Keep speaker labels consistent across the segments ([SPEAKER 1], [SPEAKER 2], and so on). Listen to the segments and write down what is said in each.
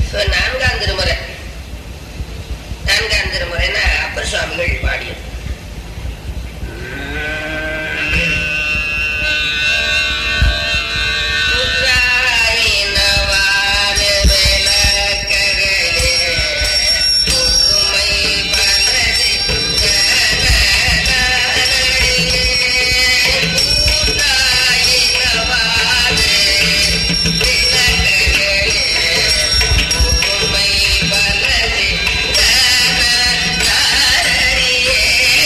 [SPEAKER 1] இப்ப நான்காம் திருமுறை நான்காம் திருமுறைன்னா அப்பர் சுவாமிகள் பாடியது பலதி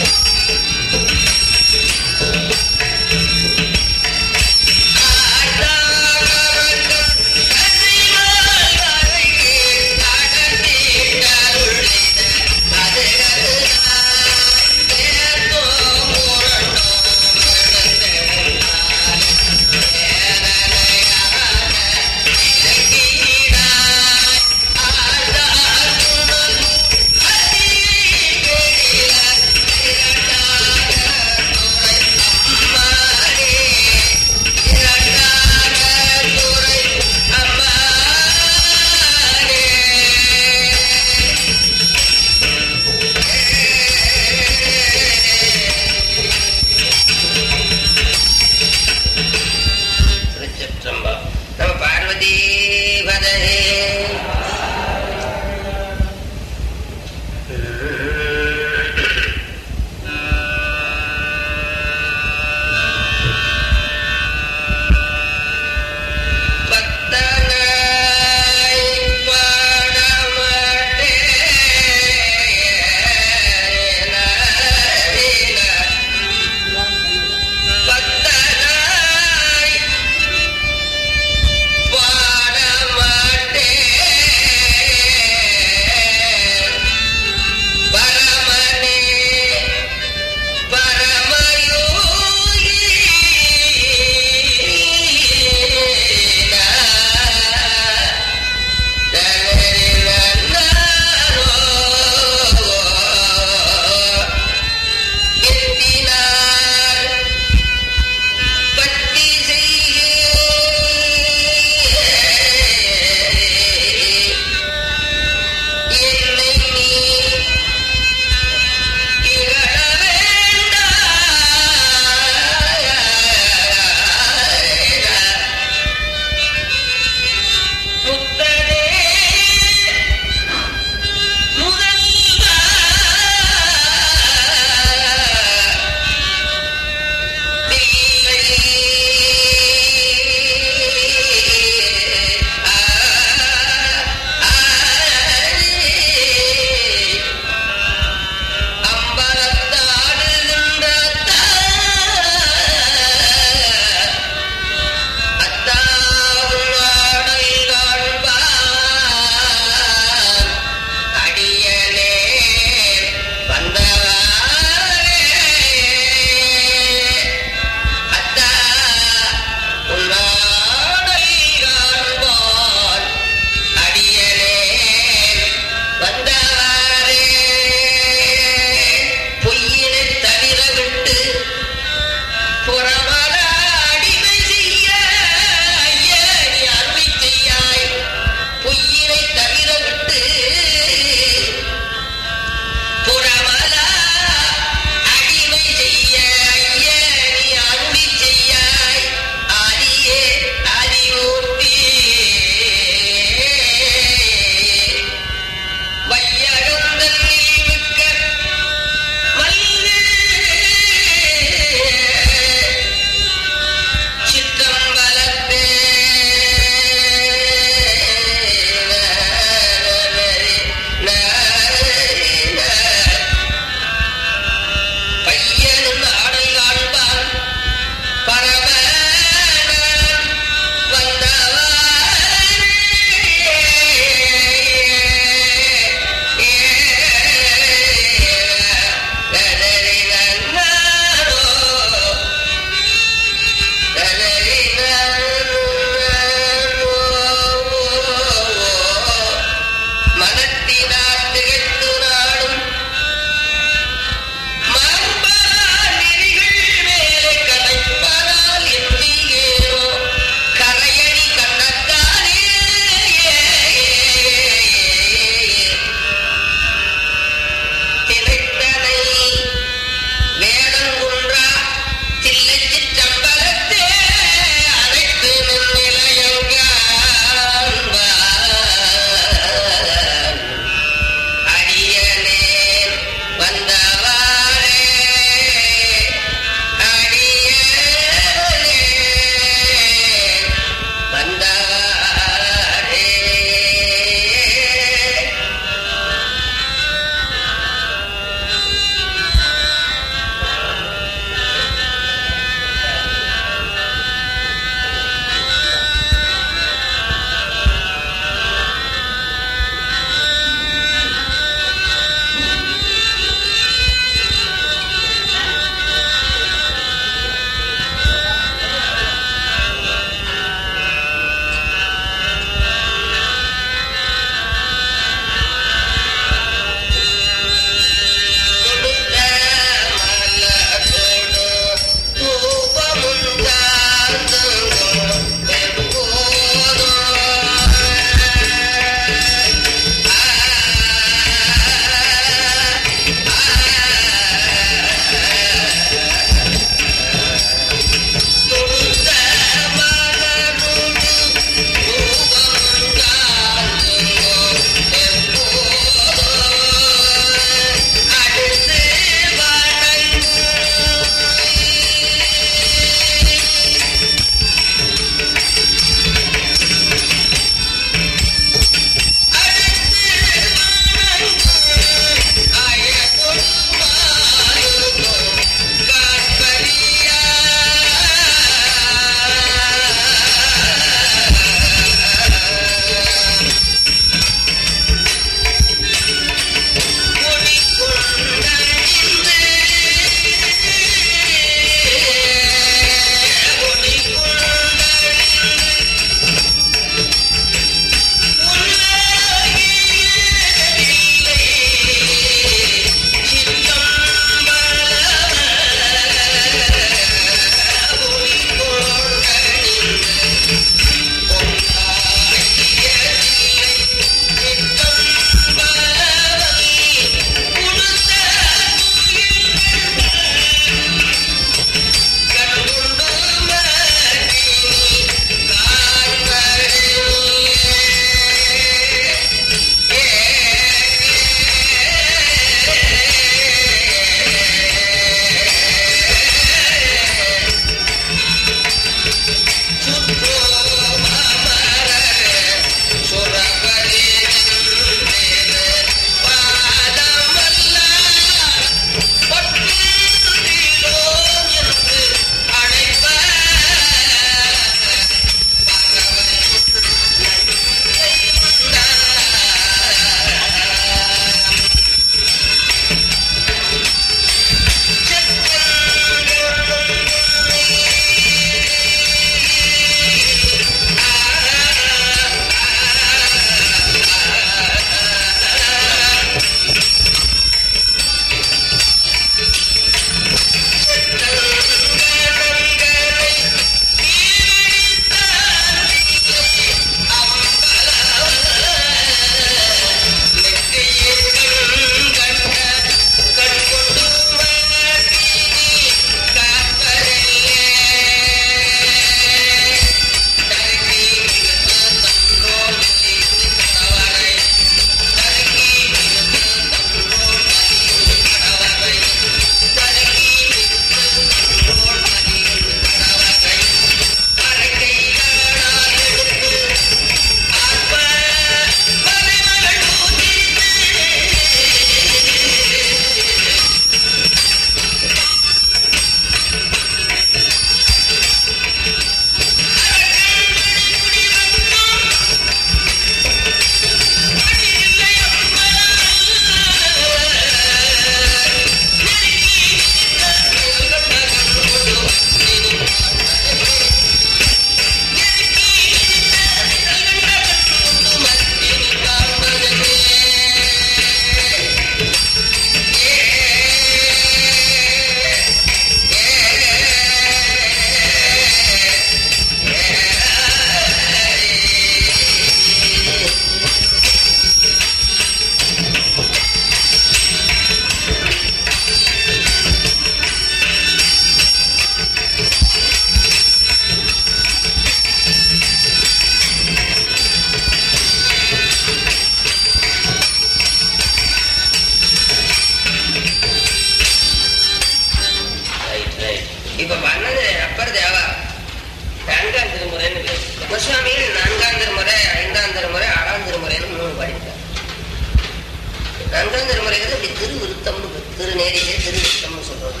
[SPEAKER 1] திருமுறையே திருவிஷ்ணம்னு சொல்றது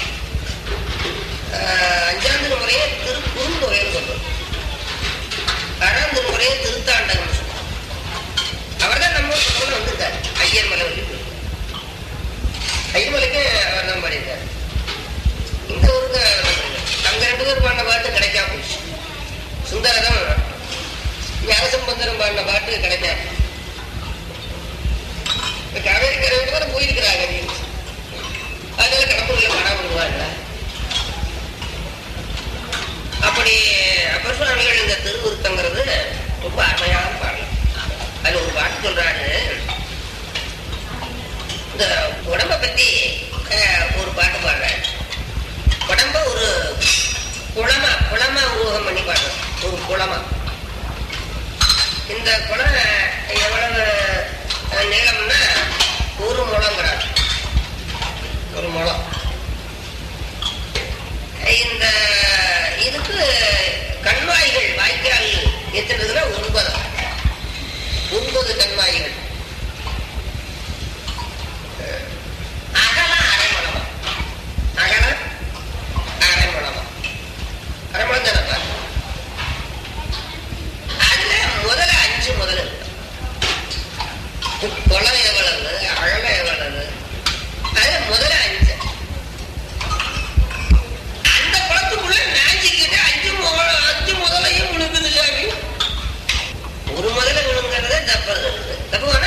[SPEAKER 1] ஆஹ் அஞ்சாம் திருமுறையே திரு குறுந்தொகைன்னு சொல்றது ஆறாம் திருமுறையே திருத்தாண்டகம்னு சொல்றது அவர் தான் நம்ம ஊருக்கு வந்திருக்காரு ஐயர் மலை வழி ஐயர்மலைக்கு அவர் தான் பாடியிருக்காரு இந்த ஊருக்கு அவர் தான் பாடியிருக்காரு. அங்க ரெண்டு பேர் பாடின பாட்டு கிடைக்காம போச்சு சுந்தரகம் ஞானசம்பந்தரம் பாடின பாட்டு கிடைக்காது இப்ப காவேரி கரையோடு கூட போயிருக்கிறாங்க நீங்க அதனால கடம்பூர்ல படம் விடுவாங்க அப்படி அப்பர் சுவாமிகள் இந்த திருவுருத்தங்கிறது ரொம்ப அருமையான பாடல் அதுல ஒரு பாட்டு சொல்றாரு இந்த உடம்ப பத்தி அஹ், ஒரு பாட்டு பாடுறாரு உடம்ப ஒரு குளமா குளமா உருவகம் பண்ணி பாடுறது ஒரு குளமா இந்த குளம் எவ்வளவு அஹ், நீளம்னா ஒரு முழங்கிறார் ஒரு முழம் இந்த இதுக்கு கண்வாய்கள் வாய்க்கால் எத்தனைதுன்னா ஒன்பது ஒன்பது கண்வாய்கள் அஹ், அகலம் அரை முழமா அகலம் அரை முழமா அரை முழம் தானப்பா அதுல முதல்ல அஞ்சு முதல்ல இருக்கு குளம் எவ்வளவு அழகம் எவ்வளவு அது முதல்ல அஞ்சு அந்த குளத்துக்குள்ள மேஜிக்கிட்டு அஞ்சு முக- அஞ்சு முதலையும் விழுங்குது சாமி ஒரு முதல்ல விழுங்குறதே தப்பு தப்பு வேணா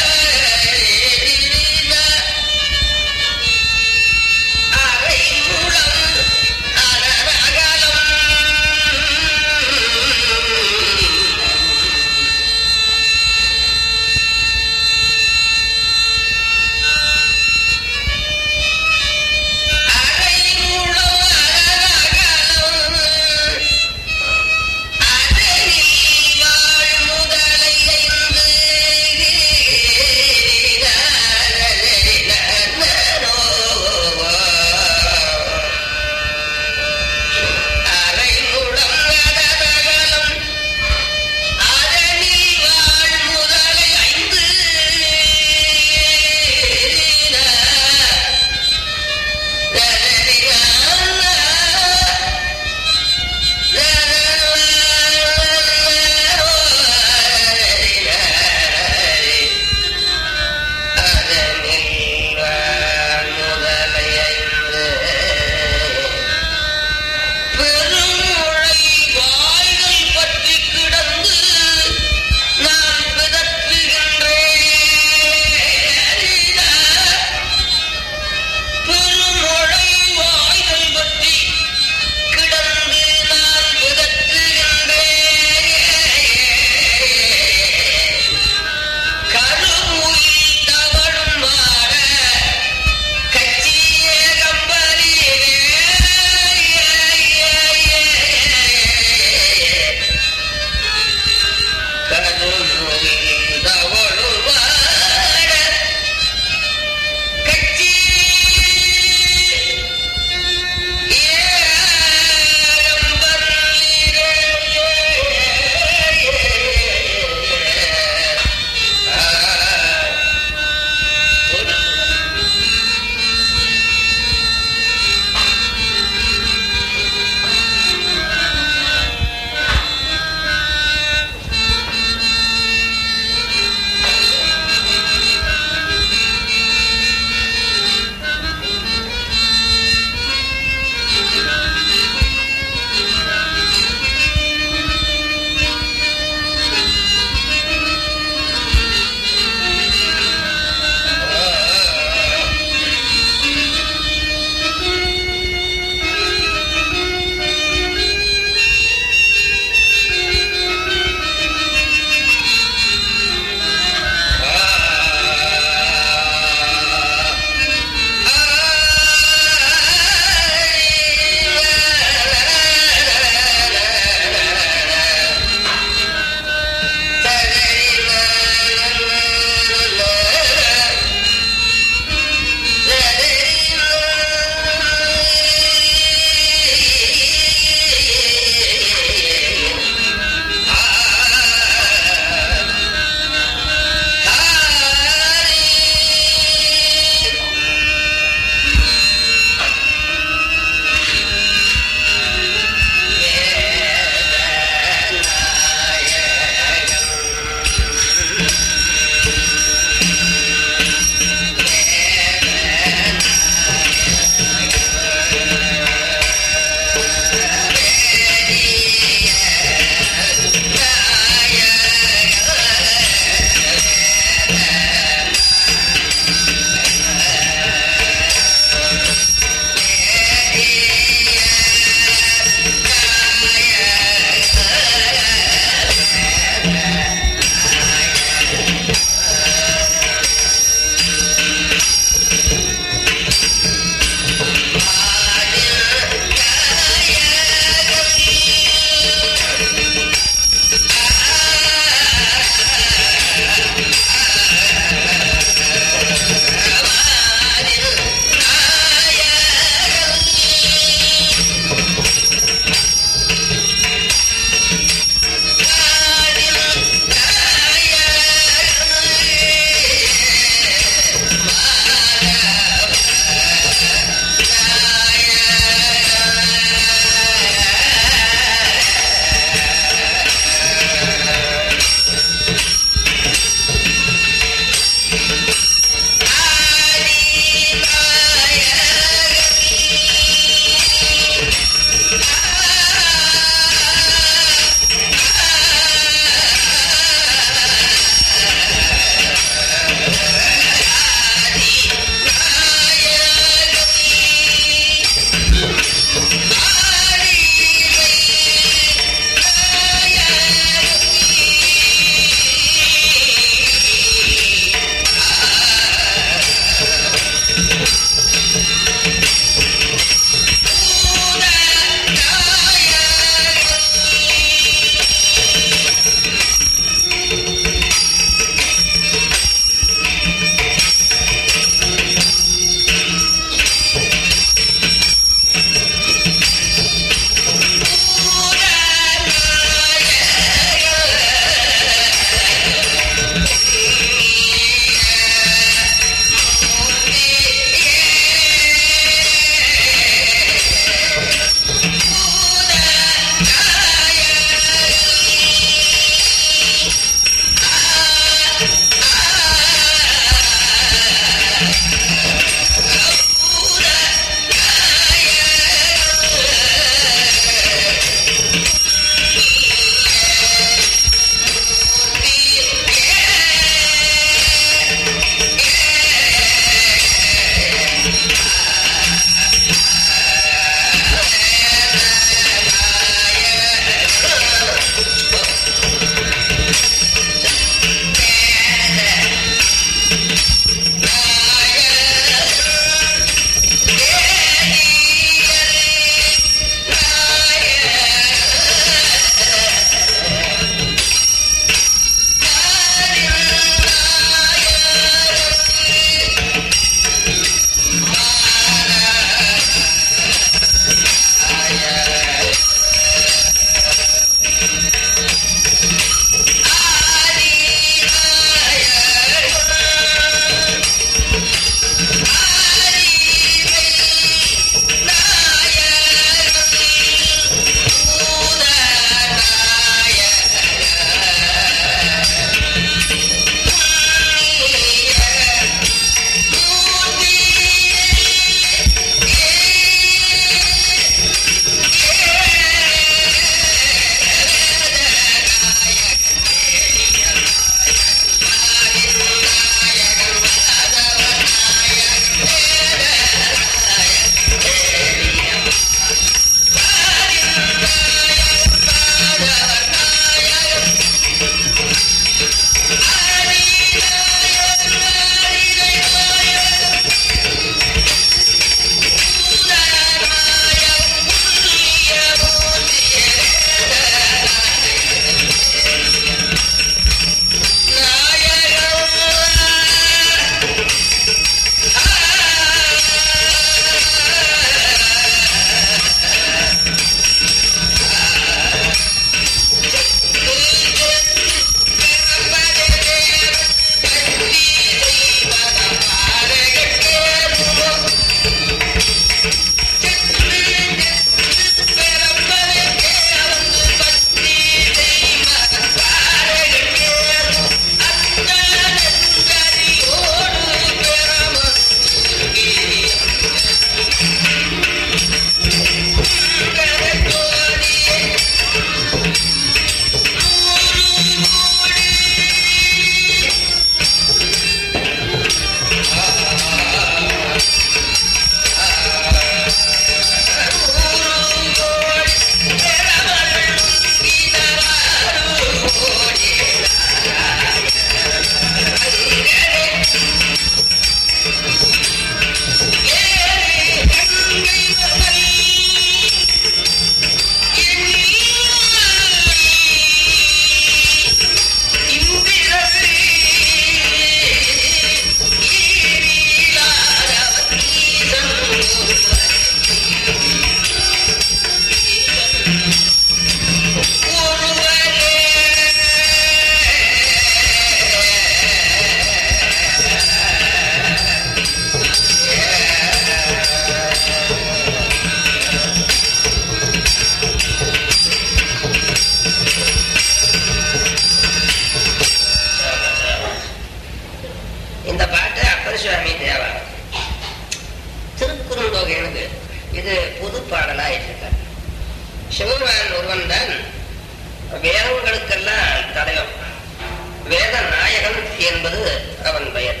[SPEAKER 1] இந்த பாட்டு அப்பர் சுவாமி தேவா திருக்குறுந்தொகைன்னு இது புது பாடலா இருக்கார் சிவபெருமான் ஒருவன் தான் வேதங்களுக்கெல்லாம் தலைவன் வேத நாயகன் என்பது அவன் பெயர்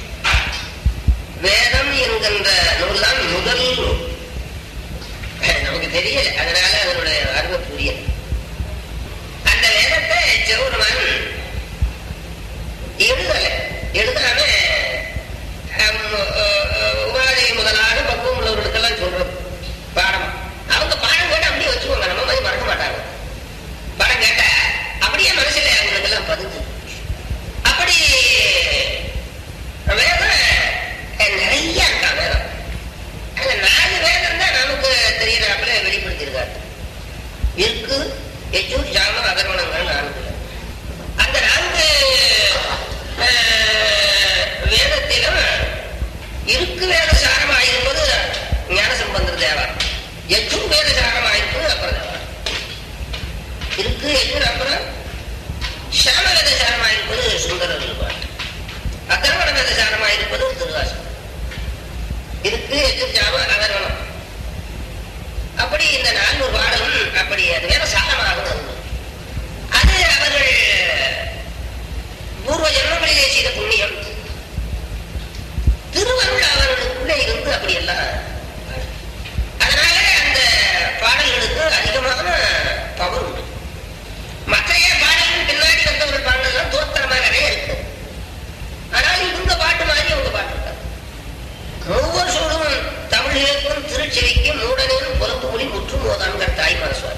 [SPEAKER 1] வேதம் என்கின்ற நூல் தான் முதல் நூல் நமக்கு தெரியல அதனால அதனுடைய அருமை புரியல அந்த வேதத்தை சிவபெருமான் எழுதல எழுதாம உபாதை முதலாக பக்குவம் உள்ளவர்களுக்கெல்லாம் சொல்றது பாடம் அவங்க பாடம் கேட்டு அப்படியே வச்சுக்கோங்க நம்ம மாதிரி மறக்க மாட்டாங்க பாடம் கேட்ட அப்படியே மனசுல அவங்களுக்கு எல்லாம் பதிஞ்சு அப்படி வேதம் நிறைய இருக்கா வேதம் அந்த நாலு வேதம் தான் நமக்கு தெரியறாப்புல வெளிப்படுத்தியிருக்காரு இருக்கு எச்சு ஜாம அதர்வனங்கள் நான்கு அந்த நான்கு அஹ், வேதத்திலும் இருக்கு வேத சாரமாயிருப்பது ஞானசம்பந்தர் தேவா எச்சும் வேத சாரமாயிருப்பது அப்புறம் தேவா இருக்கு எச்சு அப்புறம் சாம வேத சாரமாயிருப்பது சுந்தரர் பாட்டு அதர்வண வேத சாரமாயிருப்பது திருவாசகம் இருக்கு எச்சு ஜாம அதர்வனம் அப்படி இந்த நானூறு பாடலும் அப்படி அது வேற சாரமாக வந்தது அது அவர்கள் பூர்வ ஜென்மங்களிலே செய்த புண்ணியம் திருவருள் அவர்களுக்குள்ளே இருந்து அப்படி எல்லாம் அதனால அந்த பாடல்களுக்கு அதிகமான பவர் உண்டு மற்றைய பாடல்கள் பின்னாடி வந்தவர்கள் பாடல்கள் தோத்திரமா நிறைய இருக்கு ஆனால் இவங்க பாட்டு மாதிரி அவங்க பாட்டு இருக்காது ஒவ்வொரு சொல்லும் தமிழ் இயக்கும் திருச்செவிக்கு மூடனின் புலம்பு மொழி முற்று மோதான்கள் தாய் மனசுவார்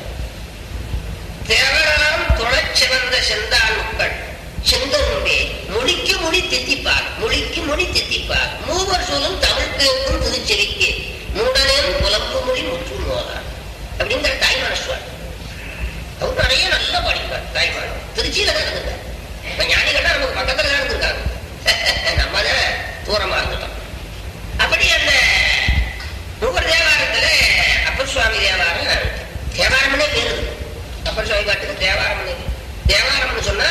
[SPEAKER 1] தேவரெல்லாம் தொழச் சிவந்த செந்தாள் மக்கள் செந்தரும்பே மொழிக்கு மொழி தித்திப்பார் மொழிக்கு மொழி தித்திப்பார் மூவர் சொல்லும் தமிழ் கேட்கும் திருச்செவிக்கு மூடனின் புலம்பு மொழி முற்று மோதான் அப்படிங்கிற தாய் மனசுவார் அவர் நிறைய நல்லா படிப்பார் தாய்மான் திருச்சியில தான் இருந்திருக்கார் இப்ப ஞானிகள்லாம் நமக்கு பக்கத்துல தான் இருந்திருக்காங்க நம்ம தான் தூரமா இருந்துட்டோம் அப்படி அந்த ஒவ்வொரு தேவாரத்துல அப்பர் சுவாமி தேவாரம் தேவாரம்னே பேரு இருக்கு. அப்பர் சுவாமி பாட்டுக்கு தேவாரம்னு தேவாரம்னு சொன்னா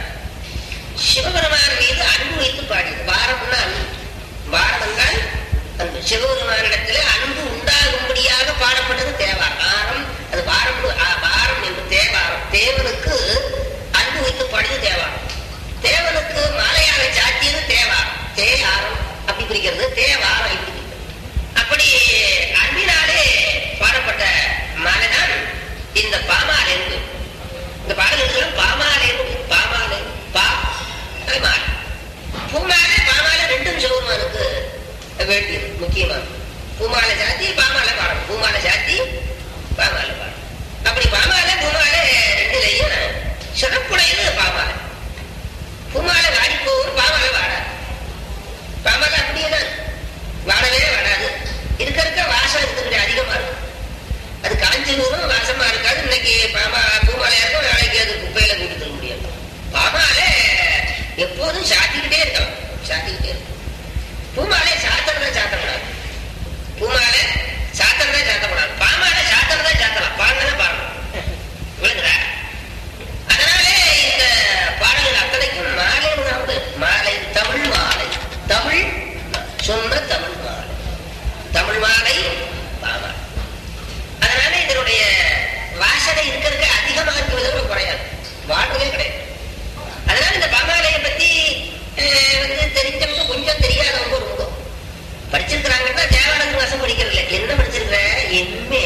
[SPEAKER 1] சிவபெருமான் மீது அன்பு வைத்து பாடியது வாரம்னா அன்பு வாரம் என்றால் அன்பு சிவபெருமானிடத்துல அன்பு உண்டாகும்படியாக பாடப்பட்டது தேவாரம் ஆரம் அது வாரம் ஆ- வாரம் என்று தேவாரம் தேவனுக்கு அன்பு வைத்து பாடியது தேவாரம் தேவனுக்கு மாலையாக சாத்தியது தேவாரம் தேவாரம் அப்படி பிரிக்கிறது தேவாரம் இப்படி பிரிக்கிறது அப்படி அன்பினாலே பாடப்பட்ட மாலைதான் இந்த பாமாலை என்று இந்த பாடல்கள் பாமாலை என்று பாமாலை பா அது மாலை பூமாலை பாமாலை ரெண்டும் சிவருமானுக்கு வேண்டியது முக்கியமானது பூமாலை சாத்தி பாமாலை பாடணும் பூமாலை சாத்தி பாமாலை பாடணும் அப்படி பாமாலை பூமாலை ரெண்டுலையும் சிறப்புடையது பாமாலை பூமாலை வாடி போகும் பாமாலை வாடாது பாமாலை அப்படியே தான் வாடவே வாடாது இருக்க இருக்க வாசம் இருக்கிறது அதிகமா இருக்கும் அது காஞ்சி நூறும் வாசமா இருக்காது இன்னைக்கு பாமா பூமாலையா இருக்கும் நாளைக்கு அது குப்பையில கூட்டி தர முடியாது பாமாலை எப்போதும் சாத்திக்கிட்டே இருக்கலாம் சாத்திக்கிட்டே இருக்கும் பூமாலை சாத்திரதா சாத்தக்கூடாது பூமாலை சாத்திரதா சாத்தக்கூடாது பாமாலை சாத்திரதா சாத்தலாம் பாங்கன பாடணும் விளங்குதா அதனாலே இந்த பாடல்கள் அத்தனைக்கும் மாலை உணவு மாலை தமிழ் மாலை தமிழ் சொன்ன தமிழ் மாலை தமிழ் மாலை பாமாலை அதனால இதனுடைய வாசனை இருக்கிறதுக்கு அதிகமா இருக்கிறது குறையாது வாழ்றதே கிடையாது அதனால இந்த பாமாலையை பத்தி அஹ், வந்து தெரிஞ்சவங்க கொஞ்சம் தெரியாதவங்க ரொம்ப படிச்சிருக்கிறாங்கன்னா தேவானந்த வாசம் படிக்கிறது இல்லை என்ன படிச்சிருக்கிற எம்ஏ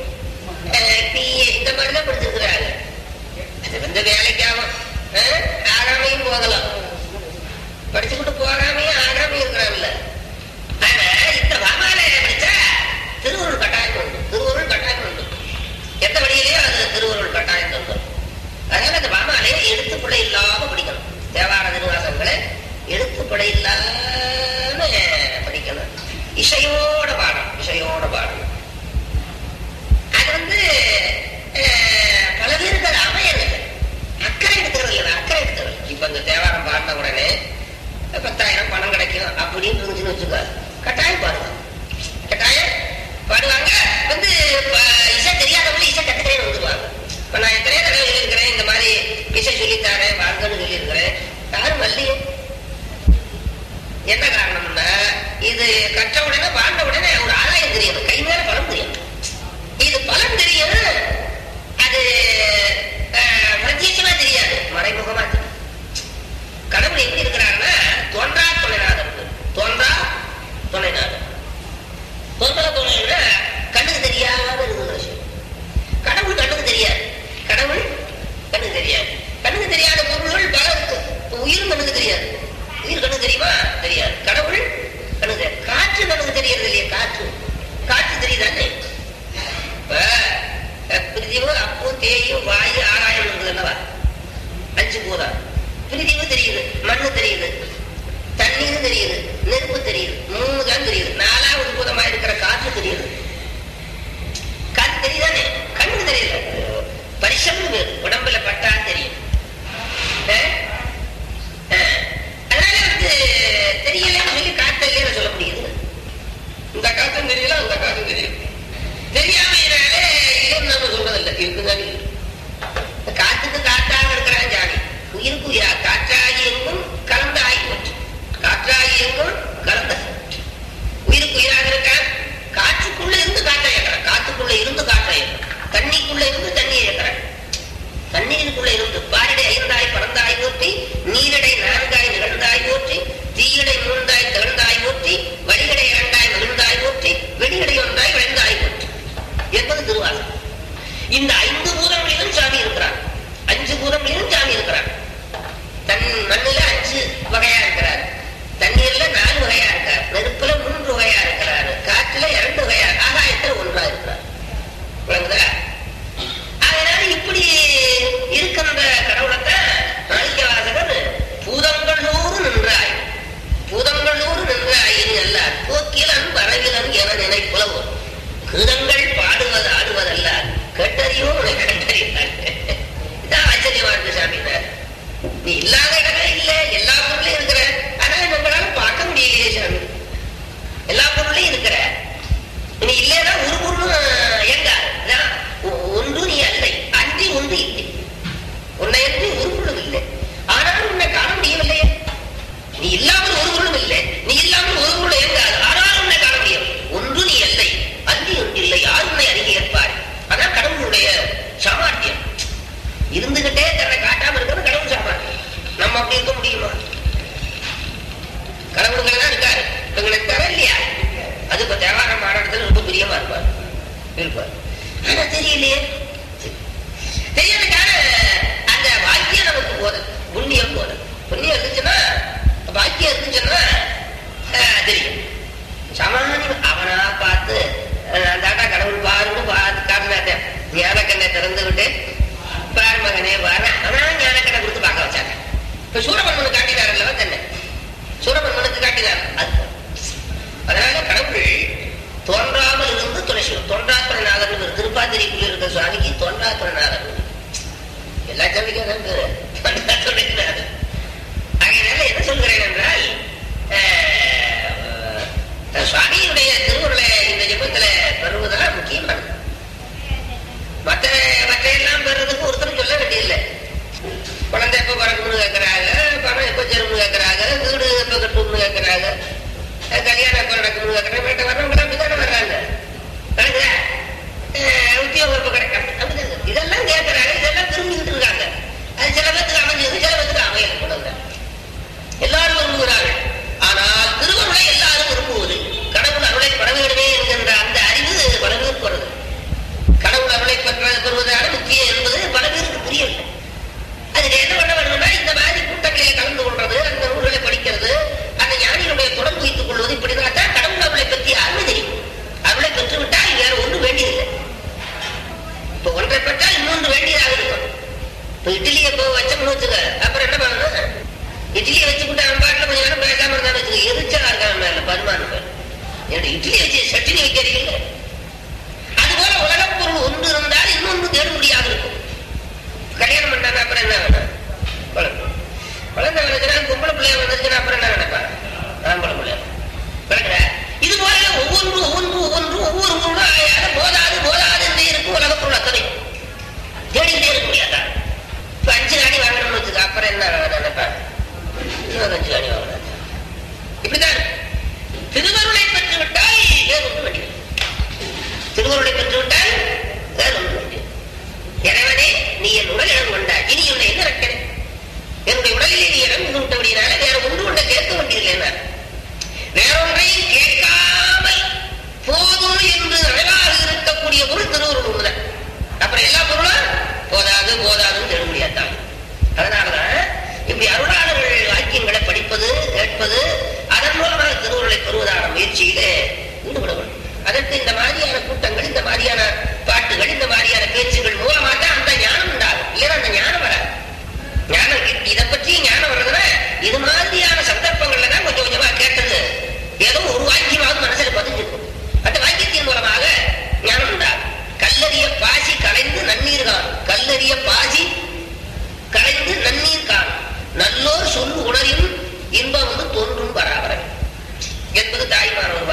[SPEAKER 1] பிஏ இந்த மாதிரி தான் படிச்சிருக்கிறாங்க அது வந்து வேலைக்காகும் அஹ், ஆகாமையும் போகலாம் படிச்சுக்கிட்டு போகாமையும் ஆகாமையும் இருக்கிறாங்கல்ல ஆனா இந்த பாமாலையை படிச்சா திருவருள் கட்டாயம் உண்டு திருவருள் கட்டாயம் உண்டு எந்த வழியிலேயோ அது திருவருள் கட்டாயம் உண்டு அதனால அந்த பாமாலையை எழுத்துக்குள்ள இல்லாம படிக்கணும் கிடைக்கும் அப்படின்னு இருந்துச்சுன்னு வச்சுக்க கட்டாயம் பாடுவாங்க கட்டாயம் பாடுவாங்க வந்து ப- இசை தெரியாதவங்க இசை கத்துக்கிறேன்னு வந்துருவாங்க இப்ப நான் எத்தனையோ தடவை சொல்லியிருக்கிறேன் இந்த மாதிரி இசை சொல்லித்தாரேன் வாங்கன்னு சொல்லியிருக்கிறேன் யாரும் வரலையே என்ன காரணம்னா இது கற்ற உடனே வாழ்ந்த உடனே ஒரு ஆதாயம் தெரியும் கை மேல பலம் தெரியும் இது பலம் தெரியும் அது அஹ், பிரத்யட்சமா தெரியாது மறைமுகமா தெரியும் கடவுள் எப்படி இருக்கிறாருன்னா தோன்றா துணைநாதன் தோன்றா துணைநாதன் தோன்றா துணைனா கண்ணுக்கு தெரியாத இருக்கிற விஷயம் கடவுள் கண்ணுக்கு தெரியாது கடவுள் கண்ணுக்கு தெரியாது கண்ணுக்கு தெரியாத பொருள்கள் பல இருக்கு இப்ப உயிர் கண்ணுக்கு தெரியாது உயிர் கண்ணுக்கு தெரியுமா தெரியாது கடவுள் கண்ணுக்கு தெரியாது காற்று கண்ணுக்கு தெரியறது இல்லையா காற்று காற்று தெரியுதானே இப்ப அஹ், பிரிதிவு அப்பு தேயு வாயு ஆகாயம் இருக்குது அல்லவா அஞ்சு பூதம் பிரிதிவு தெரியுது மண்ணு தெரியுது தண்ணீர் தெரியுது நெருப்பு தெரியுது மூணு தான் தெரியுது நாலாவது பூதமா இருக்கிற காற்று தெரியுது காற்று தெரியுதானே கண்ணுக்கு தெரியல பரிசம்னு பேரு. உடம்புல பட்டா தெரியும் அஹ்? அஹ். அதனால வந்து தெரியலன்னு சொல்லி காற்று இல்லைன்னு சொல்ல முடியுது இந்த காத்தும் தெரியல அந்த காத்தும் தெரியும் தெரியாம இதனால இல்லைன்னு நம்ம சொல்றதில்லை இருக்குதான் இருக்கு காத்துக்கு காற்றாக இருக்கிறான் ஜாதி உயிருக்கு உயிரா காற்றாகி எங்கும் கலந்து ஆகி போச்சு காற்றாகி எங்கும் கலந்த உயிருக்கு உயிராக இருக்கான் காற்றுக்குள்ள இருந்து காற்றை இயக்கிறான் காத்துக்குள்ள இருந்து காற்றை இயக்கிறான் தண்ணிக்குள்ள இருந்து தண்ணியை இயக்கிறான் தண்ணீருக்குள்ள இருந்து பாரிடை ஐந்தாய் பறந்தாய் போற்றி நீரிடை நான்காய் நிகழ்ந்தாய் போற்றி தீயடை மூன்றாய் திகழ்ந்தாய் போற்றி வழிகடை இரண்டாய் மகிழ்ந்தாய் போற்றி வெளியடை ஒன்றாய் விளைந்தாய் போற்றி என்பது திருவாசகம் இந்த ஐந்து பூதங்களிலும் சாமி இருக்கிறார் அஞ்சு பூதங்களிலும் சாமி இருக்கிறார் தன் மண்ணுல அஞ்சு வகையா இருக்கிறார் தண்ணீர்ல நாலு வகையா இருக்கார் நெருப்புல மூன்று வகையா இருக்கிறார் காற்றுல இரண்டு வகையா ஆகாயத்துல ஒன்றா இருக்கிறார் விளங்குதா அதனால இப்படி இருக்கின்ற கடவுளைத்தான் மாணிக்கவாசகர் பூதங்களூறு நின்றாய் பூதங்களூறு நின்றாய் அல்லார் போக்கிலன் வரவிலன் என நினைப்புலவும் கிருதங்கள் பாடுவது ஆடுவதல்ல கேட்டறியோ உன்னை கண்டறிந்தார் இதான் ஆச்சரியமா இருக்கு சாமினார் நீ இல்லாத இடமே இல்லை எல்லா பொருளையும் இருக்கிற ஆனா நம்மளால பார்க்க முடியலையே சாமி எல்லா பொருளையும் இருக்கிற நீ இல்லைன்னா ஒரு பொருளும் எங்காது அதான் ஒ- ஒன்று நீ அல்லை அன்றி ஒன்று இல்லை உன்னை என்று ஒரு பொருளும் இல்லை ஆனாலும் உன்னை காண முடியவில்லையே நீ இல்லாமல் ஒரு பொருளும் இல்லை நீ இல்லாமல் ஒரு பொருள் எங்காது ஆனாலும் உன்னை காண முடியும் ஒன்று நீ அல்லை அன்றி ஒன்று இல்லை யார் உன்னை அறிய ஏற்பார் அதான் கடவுளுடைய சாமர்த்தியம் இருந்துகிட்டே தன்னை காட்டாம இருக்கிறது கடவுள் சாமர்த்தியம் நம்ம அப்படி இருக்க முடியுமா கடவுளுங்க தான் இருக்காரு இவங்களை இருக்காரா இல்லையா அது இப்ப தேவாரம் பாடத்துல ரொம்ப பிரியமா இருப்பார் இருப்பார் ஆனா தெரியலையே தெரியறதுக்கான அந்த வாக்கியம் நமக்கு போதும் புண்ணியம் போதும் புண்ணியம் இருந்துச்சுன்னா வாக்கியம் இருந்துச்சுன்னா ஆஹ், தெரியும் சாமானியம் அவனா பார்த்து அஹ், அந்தாண்டா கடவுள் பாருன்னு பார்த்து காட்டினாத்தேன் ஞானக்கண்ணை திறந்து விட்டு பார் மகனே வர ஆனா ஞானக்கண்ணை கொடுத்து பார்க்க வச்சாங்க இப்ப சூரபன்மனு காட்டினார் அல்லவா தன்னை சூரபன்மனுக்கு காட்டினார் அது அதனால கடவுள் தோன்றாமல் இருந்து துணை செய்யும் தோன்றா துணைநாதன் திருப்பாதிரிக்குள்ள இருக்கிற சுவாமிக்கு தோன்றா துணைநாதன் எல்லா சாமிக்கும் அதான் பேரு தோன்றா துணைநாதன் ஆகையினால என்ன சொல்கிறேன் என்றால் அஹ், அஹ், சுவாமியுடைய திருவுருளை இந்த ஜெபத்துல பெறுவதெல்லாம் முக்கியமானது மற்ற மற்ற எல்லாம் பெறுறதுக்கு ஒருத்தரும் சொல்ல வேண்டியதில்லை குழந்தை எப்ப பிறக்கும்னு கேட்கறாங்க பணம் எப்ப சேரும்னு கேட்கறாங்க வீடு எப்ப கட்டும்னு கேட்கறாங்க அஹ் கல்யாணம் எப்ப நடக்கும்னு கேட்கறாங்க வீட்டை வரவங்க அப்படித்தானே வர்றாங்க நடக்குதா அஹ் உத்தியோகம் எப்ப கிடைக்கும் அப்படிதான் இதெல்லாம் கேட்கறாங்க இதெல்லாம் திரும்பிக்கிட்டு இருக்காங்க அது சில பேத்துக்கு அமைஞ்சது சில பேத்துக்கு அமையல கொண்டு எல்லாரும் விரும்புகிறார்கள் ஆனால் திருவருளை எல்லாரும் விரும்புவது கடவுள் அருளை பெற வேண்டுமே என்கின்ற அந்த அறிவு பல பேருக்கு வருது கடவுள் அருளை பெற்ற பெறுவதான முக்கியம் என்பது பல பேருக்கு புரியல அதுக்கு என்ன பண்ண வேணும்னா இந்த மாதிரி கூட்டங்களில் கலந்து கொள்றது அந்த நூல்களை படிக்கிறது அந்த ஞானிகளுடைய தொடர்பு வைத்துக் கொள்வது இப்படிதான் தான் கடவுள் அருளை பற்றி யாருமே தெரியும் அருளை பெற்று விட்டால் வேற ஒன்றும் வேண்டியதில்லை இப்ப ஒன்றை பெற்றால் இன்னொன்று வேண்டியதாக இருக்கும் இப்ப இட்லியை இப்போ வச்சோம்னு வச்சுக்க அப்புறம் என்ன பண்ணணும் இட்லியை வச்சுக்கிட்டு அவன் பாட்டில் கொஞ்ச நேரம் பேசாம இருந்தான்னு வச்சுக்க எரிச்சலா இருக்கான் மேல பருமானம் மேல என்னோட இட்லி வச்சு சட்னி வைக்கிறீங்க அதுபோல உலகப் பொருள் ஒன்று இருந்தால் இன்னொன்று தேடுபடியாக இருக்கும் கல்யாணம் பண்ணாங்க அப்புறம் என்ன வேணும் குழந்தை குழந்தை வந்துச்சுன்னா பொம்பளை பிள்ளைய வந்துச்சுன்னா அப்புறம் என்ன நினைப்பாங்க ஆம்பளை முயற்சியிலே ஈடுபட வேண்டும் அதற்கு இந்த மாதிரியான கூட்டங்கள் இந்த மாதிரியான பாட்டுகள் இந்த மாதிரியான பேச்சுகள் மூலமா தான் அந்த ஞானம் உண்டாகும் இல்லைன்னா அந்த ஞானம் வராது ஞானம் இ- இதை பற்றி ஞானம் வர்றதுன்னா இது மாதிரியான சந்தர்ப்பங்கள்ல தான் கொஞ்சம் கொஞ்சமா கேட்டது ஏதோ ஒரு வாக்கியமாவது மனசுல பதிஞ்சிருக்கும் அந்த வாக்கியத்தின் மூலமாக ஞானம் உண்டாகும் கல்லறிய பாசி கலைந்து நன்னீர் காணும் கல்லறிய பாசி கலைந்து நன்னீர் காணும் நல்லோர் சொல்லு உணரின் இன்பம் வந்து தோன்றும் பராபரம் என்பது தாய்மார் ஒரு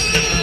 [SPEAKER 1] ஆ